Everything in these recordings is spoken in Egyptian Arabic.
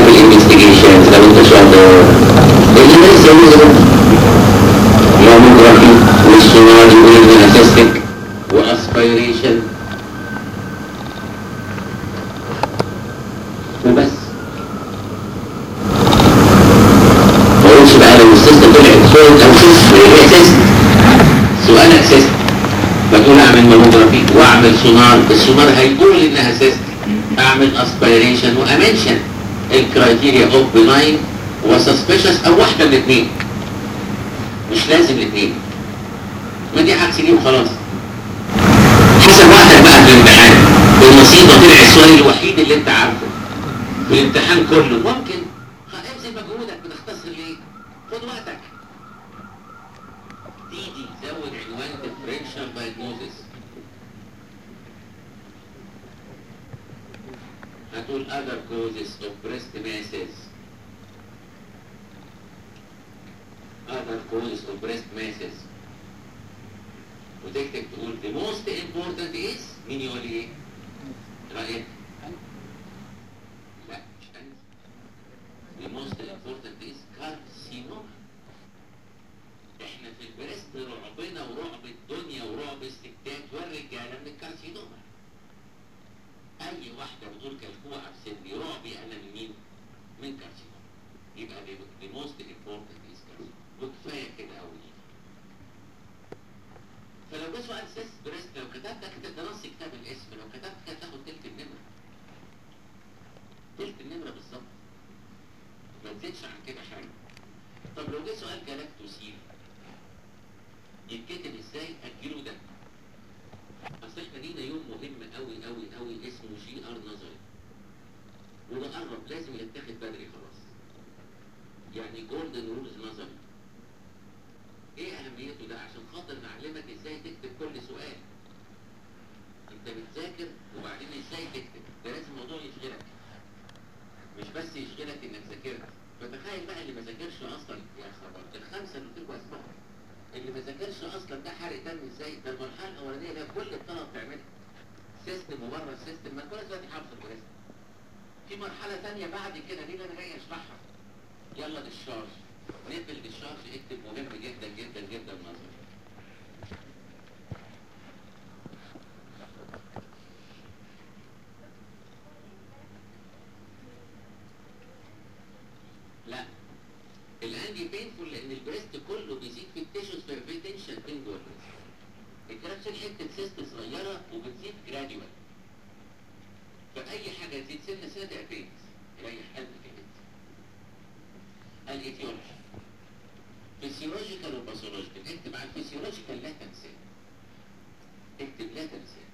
في الانفستيجيشن لو انت شاطر اللي ليس يزرق ماموجرافي والسونار يقول اسيستك واسبيريشن وبس ما اقولش بقى لو السيستم طلعت صوت او سيست هي سيست سؤالك سيست بتقول اعمل ماموجرافي واعمل سونار السونار هيقول انها سيست اعمل اسبيريشن وامنشن الكرايتيريا اوف بناين وسسبشس او واحده من الاثنين مش لازم الاثنين ما دي عكس دي وخلاص حسب وقتك بقى في الامتحان المصيبه طلع السؤال الوحيد اللي انت عارفه في الامتحان كله ممكن ابذل مجهودك بتختصر ليه؟ خد وقتك دي دي زود عنوان differential diagnosis هتقول other causes of breast masses other causes of breast masses وتكتب تقول the most important is مين يقول لي ايه؟ رأيك؟ لا مش أنت the most important is carcinoma احنا في البريست رعبنا ورعب الدنيا ورعب الستات والرجاله من الكارسينوما اي واحده بتقول كلكوعه في سني رعبي انا من مين؟ من كارسينوما يبقى the most important is carcinoma وكفايه كده قوي فلو جه سؤال سيس بريست لو كتبت كتبت ده نص كتاب الاسم لو كتبت كده تاخد تلت النمره تلت النمره بالظبط ما تزيدش عن كده حاجه طب لو جه سؤال جلاكتوسيل يتكتب ازاي اجله ده اصل احنا لينا يوم مهم قوي قوي قوي اسمه جي ار نظري وده قرب لازم يتاخد بدري خلاص يعني جولدن رولز نظري ايه اهميته ده عشان خاطر نعلمك ازاي تكتب كل سؤال انت بتذاكر وبعدين ازاي تكتب ده لازم الموضوع يشغلك مش بس يشغلك انك ذاكرت فتخيل بقى اللي ما ذاكرش اصلا يا خبر ده الخمسه اللي قلت لكم اسمائهم اللي ما ذاكرش اصلا ده حرق دم ازاي ده المرحله الاولانيه اللي كل الطلبه بتعملها سيستم وبره السيستم ما كل دلوقتي حافظ الجهاز في مرحله ثانيه بعد كده دي اللي انا جاي اشرحها يلا ديشارج نقبل ديشارج اكتب مهم جدا جدا جدا نظري لا الانجي بينفول لان البريست كله بيزيد في التيشوز في تنشن بين جوه الكرابشن حته سيست صغيره وبتزيد جراديوال فاي حاجه تزيد سنه سنه تعبيت يريح قلبك كده الايتيولوجي فيسيولوجيكال وباثولوجيكال اكتب على الفيسيولوجيكال لا تنساه اكتب لا تنساه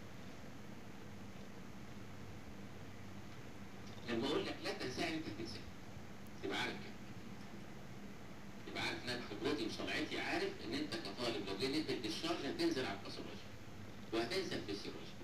لما اقول لك لا تنساه انت تنساه تبقى عارف كده يبقى عارف ان انا خبرتي وصنعتي عارف ان انت كطالب لو جيت نقبل الشرح هتنزل على الباثولوجي وهتنسى الفسيولوجي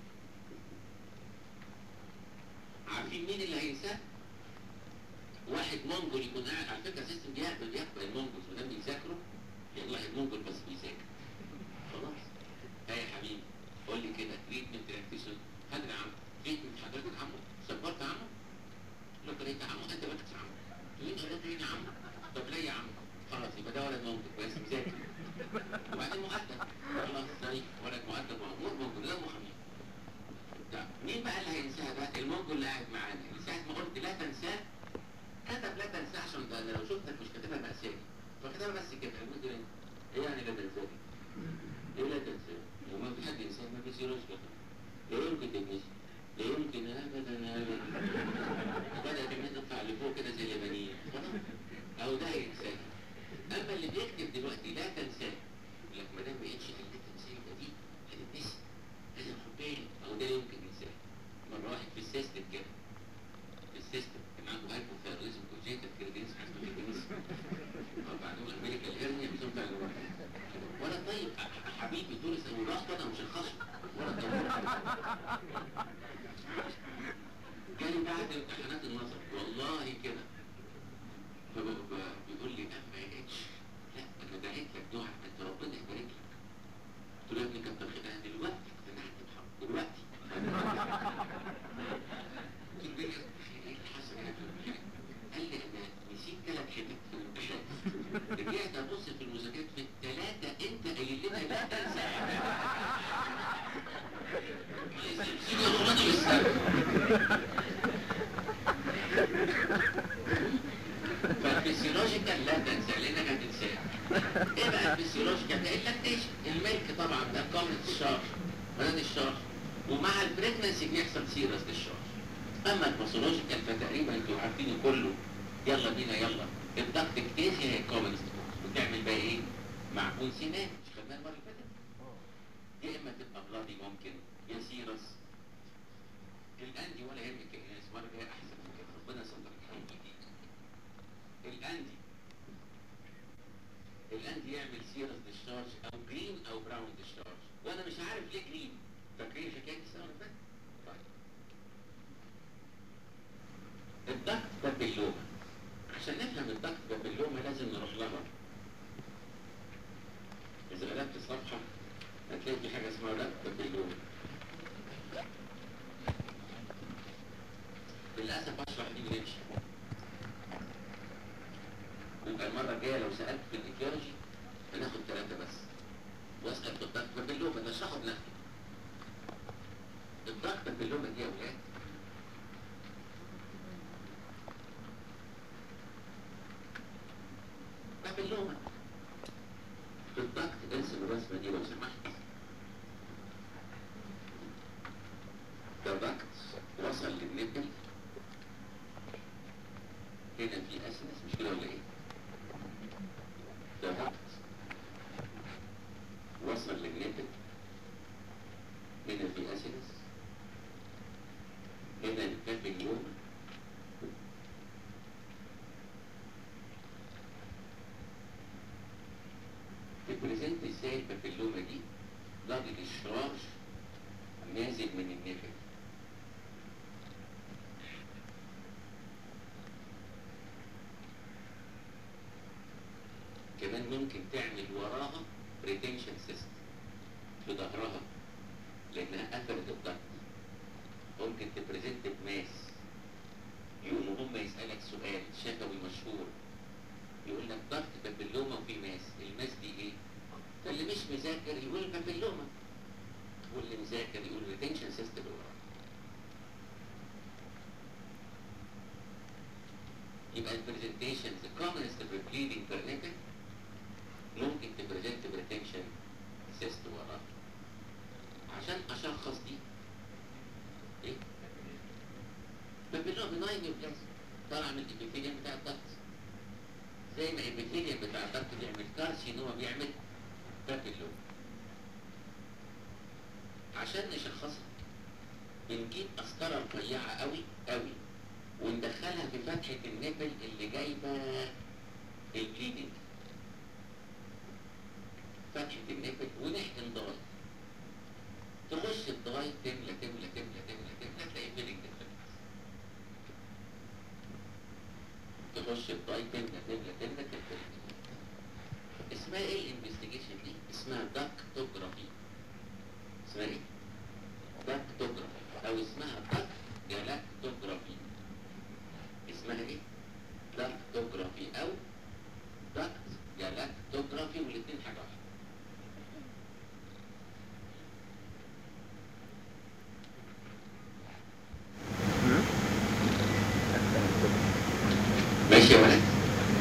عارفين مين اللي هينساه؟ واحد منجل يكون قاعد على فكره سيستم بيقبل بيقبل المنجل ما دام بيذاكروا يعني واحد منجل بس بيذاكر خلاص ها يا حبيبي قول لي كده تريتمنت ريلاكسيشن هدري عمو تريتمنت حضرتك عمو سبرت عمو لو قريت عمو انت بكت عمو تقول لي قريت عمو طب ليه يا عمو خلاص يبقى ده ولد منجل كويس مذاكر وبعدين مؤدب خلاص زي ولد مؤدب وامور منجل ده محامي مين بقى اللي هينساها بقى المنجل اللي قاعد معانا اللي ساعه ما قلت لا تنساه كتب لا تنساه عشان ده لو شفتك مش كاتبها مأساة فكتبها بس كده المدير ايه يعني لا تنساه ايه لا تنساه وما في حد ينساه ما في سيروش كده لا يمكن تتنسي لا يمكن ابدا ابدا بدأت الناس تطلع لفوق كده زي اليابانيين خلاص اهو ده هينساه اما اللي بيكتب دلوقتي لا تنساه لك ما دام ما بقتش كلمه تنساه يبقى دي هتتنسي لازم خد بالي اهو ده يمكن ينساه مره واحد في السيستم كده في السيستم كان عنده هايبوثايرويزم كونجيتال كريدينس حسب الكريدينس وبعدين الامريكا الهرنيا بتقوم بتاع الواحد ولا طيب حبيبي تونس ابو ضغط انا مش الخصم ولا طيب جالي بعد امتحانات النظر والله كده فبيقول لي لا ما لقيتش لا انا دعيت لك دعاء انت ربنا يبارك لك قلت له يا ابني كتر خيرك انا دلوقتي انا هكتب دلوقتي قلت له ايه اللي حصل يا ابني قال سيرس ديشارج اما الباثولوجيكال فتقريبا انتوا عارفينه كله يلا بينا يلا الضغط كتير هي كومنست وتعمل بقى ايه؟ معجون سنان مش خدناها المره اللي فاتت يا اما تبقى بلادي ممكن يا سيرس الاندي ولا يهمك يا ناس مره جايه احسن من كده ربنا يستر الحمد لله الاندي الاندي يعمل سيرس ديشارج او جرين او براون ديشارج وانا مش عارف ليه جرين فاكرين حكايه السنه اللي فاتت؟ طيب الضغط بابيلوما عشان نفهم الضغط بابيلوما لازم نروح لها اذا قلبت الصفحه هتلاقي في حاجه اسمها ضغط بابيلوما للاسف اشرح دي بنمشي يبقى المره الجايه لو سالت في الايديولوجي هناخد ثلاثه بس واسال في الضغط بابيلوما نشرحه بنفسه الضغط بابيلوما دي يا ولاد بابيلوما في الضغط ارسم الرسمه دي لو سمحت ده ضغط وصل للنبل هنا في اسنس مش كده ولا ايه؟ ده ضغط وصل للنبل هنا في اسنس هنا البابيلوما تبريزنت ازاي البابيلوما دي ضغط الشراج نازل من النبل كمان ممكن تعمل وراها ريتنشن سيستم في ظهرها لانها قفلت الضغط ممكن تبريزنت بماس يقوموا هم يسألك سؤال شفوي مشهور يقول لك ضغط بابيلوما وفي ماس الماس دي ايه؟ فاللي مش مذاكر يقول بابيلوما واللي مذاكر يقول ريتنشن سيستم وراه يبقى البرزنتيشن the commonest of bleeding per nipple ممكن تبرزنت بريتنشن سيست وراه عشان اشخص دي ايه؟ بابيلوما بناين نيوبلازم طالع من الابيثيليوم بتاع الضغط زي ما الابيثيليوم بتاع الضغط بيعمل كارسينوما بيعمل بابيلوما عشان نشخصها بنجيب قسطره رفيعه قوي قوي وندخلها في فتحه النبل اللي جايبه البليدنج فتحه النبل ونحقن ضاي تخش الضاي تملى تملى تملى تملى تملى تلاقي فيلنج تخش الضاي تملى تملى تملى تملى اسمها ايه الانفستيجيشن دي؟ اسمها داكتوجرافي اسمها ايه؟ داكتوجرافي او اسمها داك جلاكتوجرافي اسمها ايه؟ داكتوجرافي او داكت جلاكتوجرافي والاثنين حاجه واحده ماشي يا ولد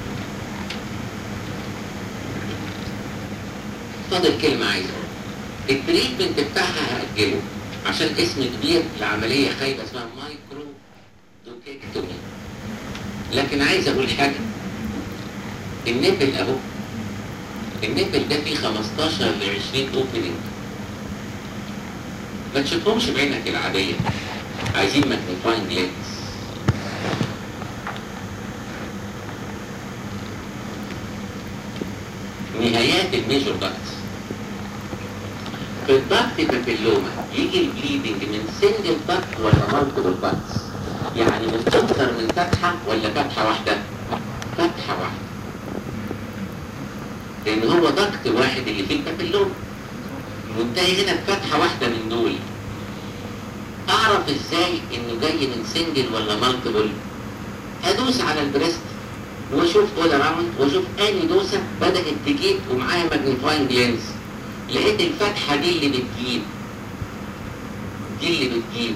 فاضل كلمة عايزة التريتمنت بتاعها هأجله عشان اسم كبير لعملية خايبة اسمها مايكرو دوكيكتومي لكن عايز اقول حاجة النبل اهو النبل ده فيه 15 ل 20 اوبننج ما تشوفهمش بعينك العادية عايزين ماجنيفاينج لينس نهايات الميجور داكتس في الضغط بابيلوما يجي البليدنج من سنجل داكت ولا مالتيبل داكتس يعني من اكثر من فتحه ولا فتحه واحده فتحه واحده لان هو ضغط واحد اللي فيه البابيلوما منتهي هنا بفتحه واحده من دول اعرف ازاي انه جاي من سنجل ولا مالتيبل هدوس على البريست واشوف اول اراوند واشوف اني دوسه بدات تجيب ومعاها ماجنيفاينج لينز لقيت الفتحه دي اللي بتجيب دي اللي بتجيب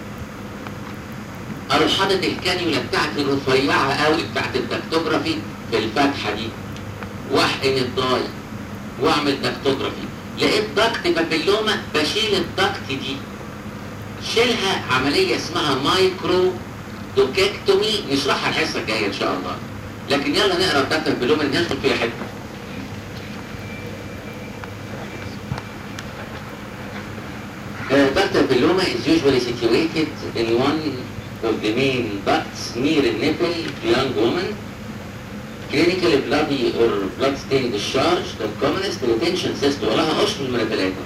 اروح حاطط الكانيولا بتاعتي الرفيعه قوي بتاعت الدكتوجرافي في الفتحه دي واحقن الضاي واعمل دكتوجرافي لقيت ضغط بابيلوما بشيل الضغط دي شيلها عملية اسمها مايكرو دوكاكتومي نشرحها الحصة الجاية إن شاء الله لكن يلا نقرا الدكتور بلوم اللي ندخل فيها حتة Uh, ductal peloma is usually situated in one of the main ducts near the nipple of young woman. Clinically bloody or blood-stained discharge, the commonest retention cyst وراها أشهر من الثلاثة.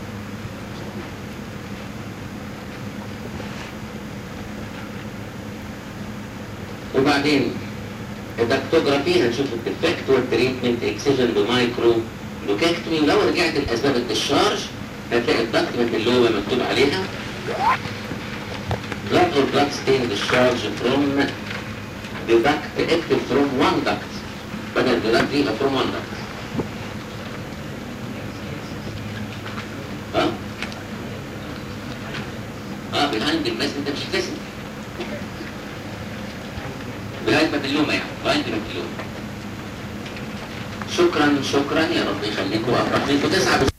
وبعدين الدكتوجرافي هنشوف الديفكت والتريتمنت اكسجن بمايكرو لوكاكتومي ولو رجعت لاسباب الدشارج هتلاقي الضغط اللوبة مكتوب عليها blood or blood stained discharge from the duct active from one duct بدل the duct يبقى from one duct اه اه behind الماس انت مش هتسمع لغايه ما تلومه يعني لغايه ما تلومه شكرا شكرا يا رب يخليكم وافرح بيكم تسعه